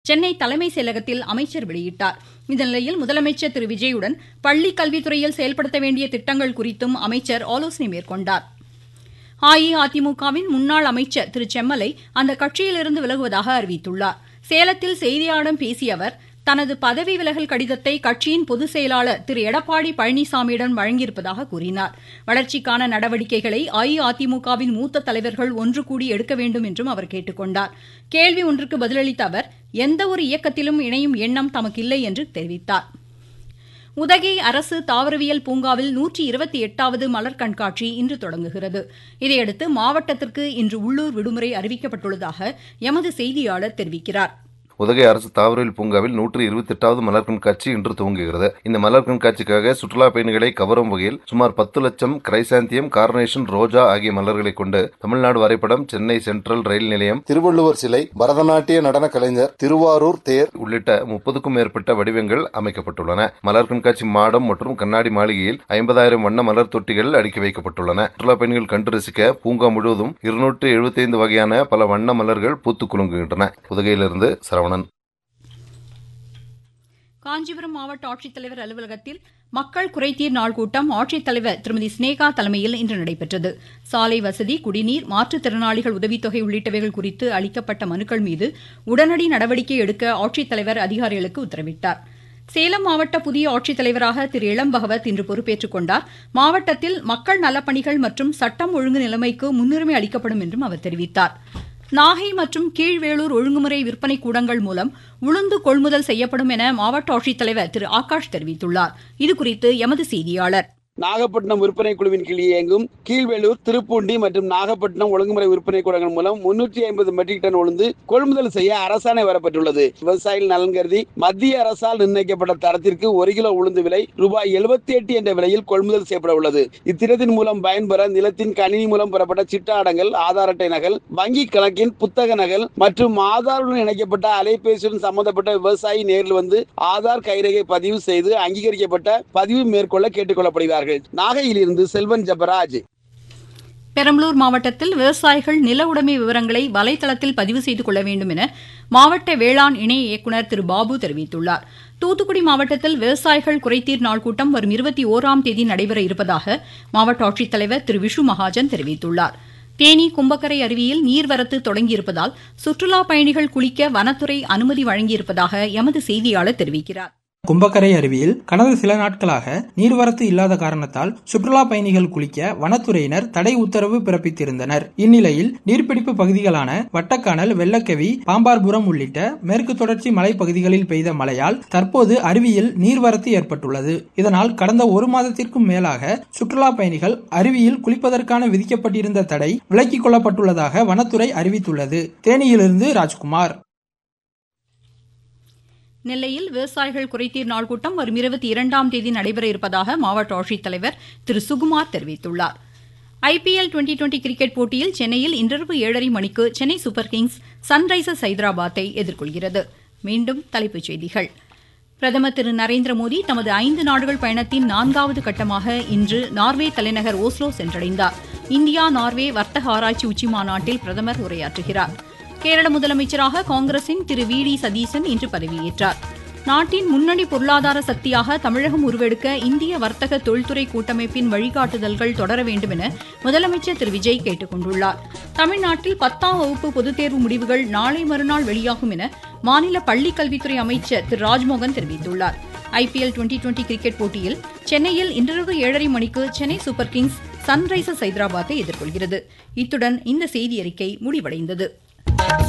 சென்னை தலைமைச் செயலகத்தில் அமைச்சர் வெளியிட்டார் இந்த நிலையில் முதலமைச்சர் திரு விஜயுடன் பள்ளிக் கல்வித்துறையில் செயல்படுத்த வேண்டிய திட்டங்கள் குறித்தும் அமைச்சர் ஆலோசனை மேற்கொண்டார் அஇஅதிமுகவின் முன்னாள் அமைச்சர் திரு செம்மலை அந்த கட்சியிலிருந்து விலகுவதாக அறிவித்துள்ளார் சேலத்தில் செய்தியாளர்களிடம் பேசிய அவர் தனது பதவி விலகல் கடிதத்தை கட்சியின் பொதுச் செயலாளர் திரு எடப்பாடி பழனிசாமியிடம் வழங்கியிருப்பதாக கூறினார் வளர்ச்சிக்கான நடவடிக்கைகளை அஇஅதிமுகவின் மூத்த தலைவர்கள் ஒன்று கூடி எடுக்க வேண்டும் என்றும் அவர் கேட்டுக் கொண்டார் கேள்வி ஒன்றுக்கு பதிலளித்த அவர் எந்தவொரு இயக்கத்திலும் இணையும் எண்ணம் தமக்கில்லை என்று தெரிவித்தார் உதகை அரசு தாவரவியல் பூங்காவில் நூற்றி இருபத்தி எட்டாவது மலர் கண்காட்சி இன்று தொடங்குகிறது இதையடுத்து மாவட்டத்திற்கு இன்று உள்ளூர் விடுமுறை அறிவிக்கப்பட்டுள்ளதாக எமது செய்தியாளர் தெரிவிக்கிறார் உதகை அரசு தாவரவியல் பூங்காவில் நூற்றி இருபத்தி எட்டாவது மலர் கண்காட்சி இன்று துவங்குகிறது இந்த மலர் கண்காட்சிக்காக சுற்றுலா பயணிகளை கவரும் வகையில் சுமார் பத்து லட்சம் கிரைசாந்தியம் கார்னேஷன் ரோஜா ஆகிய மலர்களை கொண்டு தமிழ்நாடு வரைபடம் சென்னை சென்ட்ரல் ரயில் நிலையம் திருவள்ளுவர் சிலை பரதநாட்டிய நடன கலைஞர் திருவாரூர் தேர் உள்ளிட்ட முப்பதுக்கும் மேற்பட்ட வடிவங்கள் அமைக்கப்பட்டுள்ளன மலர் கண்காட்சி மாடம் மற்றும் கண்ணாடி மாளிகையில் ஐம்பதாயிரம் வண்ண மலர் தொட்டிகள் அடுக்கி வைக்கப்பட்டுள்ளன சுற்றுலா பயணிகள் கண்டு ரசிக்க பூங்கா முழுவதும் இருநூற்று எழுபத்தைந்து வகையான பல வண்ண மலர்கள் பூத்து குலுங்குகின்றன உதகையிலிருந்து சரவணன் காஞ்சிபுரம் மாவட்ட ஆட்சித்தலைவர் அலுவலகத்தில் மக்கள் குறைதீர் நாள் கூட்டம் ஆட்சித்தலைவர் திருமதி ஸ்னேகா தலைமையில் இன்று நடைபெற்றது சாலை வசதி குடிநீர் மாற்றுத்திறனாளிகள் உதவித்தொகை உள்ளிட்டவைகள் குறித்து அளிக்கப்பட்ட மனுக்கள் மீது உடனடி நடவடிக்கை எடுக்க ஆட்சித்தலைவர் அதிகாரிகளுக்கு உத்தரவிட்டார் சேலம் மாவட்ட புதிய ஆட்சித்தலைவராக திரு இளம் பகவத் இன்று பொறுப்பேற்றுக் கொண்டார் மாவட்டத்தில் மக்கள் நலப்பணிகள் மற்றும் சட்டம் ஒழுங்கு நிலைமைக்கு முன்னுரிமை அளிக்கப்படும் என்றும் அவர் தெரிவித்தார் நாகை மற்றும் கீழ்வேளூர் ஒழுங்குமுறை விற்பனை கூடங்கள் மூலம் உளுந்து கொள்முதல் செய்யப்படும் என மாவட்ட ஆட்சித்தலைவர் திரு ஆகாஷ் தெரிவித்துள்ளார் இதுகுறித்து எமது செய்தியாளர் நாகப்பட்டினம் விற்பனை குழுவின் கீழ் இயங்கும் கீழ்வேலூர் திருப்பூண்டி மற்றும் நாகப்பட்டினம் ஒழுங்குமுறை விற்பனை கூடங்கள் மூலம் முன்னூற்றி ஐம்பது மெட்ரிக் டன் உளுந்து கொள்முதல் செய்ய அரசாணை வரப்பட்டுள்ளது விவசாயிகள் நலன் கருதி மத்திய அரசால் நிர்ணயிக்கப்பட்ட தரத்திற்கு ஒரு கிலோ உளுந்து விலை ரூபாய் எழுபத்தி எட்டு என்ற விலையில் கொள்முதல் செய்யப்பட உள்ளது இத்திட்டத்தின் மூலம் பயன்பெற நிலத்தின் கணினி மூலம் பெறப்பட்ட சிட்டாடங்கள் ஆதார் அட்டை நகல் வங்கி கணக்கின் புத்தக நகல் மற்றும் ஆதாருடன் இணைக்கப்பட்ட அலைபேசியுடன் சம்பந்தப்பட்ட விவசாயி நேரில் வந்து ஆதார் கைரேகை பதிவு செய்து அங்கீகரிக்கப்பட்ட பதிவு மேற்கொள்ள கேட்டுக் கொள்ளப்படுகிறார்கள் நாகையிலிருந்து செல்வன் ஜபராஜ் பெரம்பலூர் மாவட்டத்தில் விவசாயிகள் நில உடைமை விவரங்களை வலைதளத்தில் பதிவு செய்து கொள்ள வேண்டும் என மாவட்ட வேளாண் இணை இயக்குநர் திரு பாபு தெரிவித்துள்ளார் தூத்துக்குடி மாவட்டத்தில் விவசாயிகள் குறைதீர் நாள் கூட்டம் வரும் இருபத்தி ஓராம் தேதி நடைபெற இருப்பதாக மாவட்ட ஆட்சித்தலைவர் திரு விஷு மகாஜன் தெரிவித்துள்ளார் தேனி கும்பக்கரை அருவியில் நீர்வரத்து தொடங்கியிருப்பதால் சுற்றுலா பயணிகள் குளிக்க வனத்துறை அனுமதி வழங்கியிருப்பதாக எமது செய்தியாளர் தெரிவிக்கிறார் கும்பக்கரை அருவியில் கடந்த சில நாட்களாக நீர்வரத்து இல்லாத காரணத்தால் சுற்றுலா பயணிகள் குளிக்க வனத்துறையினர் தடை உத்தரவு பிறப்பித்திருந்தனர் இந்நிலையில் நீர்பிடிப்பு பகுதிகளான வட்டக்கானல் வெள்ளக்கவி பாம்பார்புரம் உள்ளிட்ட மேற்கு தொடர்ச்சி மலைப்பகுதிகளில் பெய்த மழையால் தற்போது அருவியில் நீர்வரத்து ஏற்பட்டுள்ளது இதனால் கடந்த ஒரு மாதத்திற்கும் மேலாக சுற்றுலா பயணிகள் அருவியில் குளிப்பதற்கான விதிக்கப்பட்டிருந்த தடை விலக்கிக் கொள்ளப்பட்டுள்ளதாக வனத்துறை அறிவித்துள்ளது தேனியிலிருந்து ராஜ்குமார் நெல்லையில் விவசாயிகள் குறைதீர் நாள் கூட்டம் வரும் இருபத்தி இரண்டாம் தேதி நடைபெற இருப்பதாக மாவட்ட ஆட்சித்தலைவர் திரு சுகுமார் தெரிவித்துள்ளார் ஐபிஎல் டுவெண்டி டுவெண்டி கிரிக்கெட் போட்டியில் சென்னையில் இன்றிரவு ஏழரை மணிக்கு சென்னை சூப்பர் கிங்ஸ் சன்ரைசர்ஸ் ஹைதராபாத்தை எதிர்கொள்கிறது மீண்டும் தலைப்புச் செய்திகள் பிரதமர் திரு நரேந்திர மோடி தமது ஐந்து நாடுகள் பயணத்தின் நான்காவது கட்டமாக இன்று நார்வே தலைநகர் ஓஸ்லோ சென்றடைந்தார் இந்தியா நார்வே வர்த்தக ஆராய்ச்சி உச்சிமாநாட்டில் பிரதமர் உரையாற்றுகிறார் கேரள முதலமைச்சராக காங்கிரசின் திரு வி டி சதீசன் இன்று பதவியேற்றார் நாட்டின் முன்னணி பொருளாதார சக்தியாக தமிழகம் உருவெடுக்க இந்திய வர்த்தக தொழில்துறை கூட்டமைப்பின் வழிகாட்டுதல்கள் தொடர வேண்டும் என முதலமைச்சர் திரு விஜய் கேட்டுக் கொண்டுள்ளார் தமிழ்நாட்டில் பத்தாம் வகுப்பு பொதுத் தேர்வு முடிவுகள் நாளை மறுநாள் வெளியாகும் என மாநில பள்ளிக் கல்வித்துறை அமைச்சர் திரு ராஜ்மோகன் தெரிவித்துள்ளார் ஐபிஎல் டுவெண்டி டுவெண்டி கிரிக்கெட் போட்டியில் சென்னையில் இன்றிரவு ஏழரை மணிக்கு சென்னை சூப்பர் கிங்ஸ் சன்ரைசர்ஸ் ஹைதராபாத்தை எதிர்கொள்கிறது இத்துடன் இந்த செய்தி அறிக்கை முடிவடைந்தது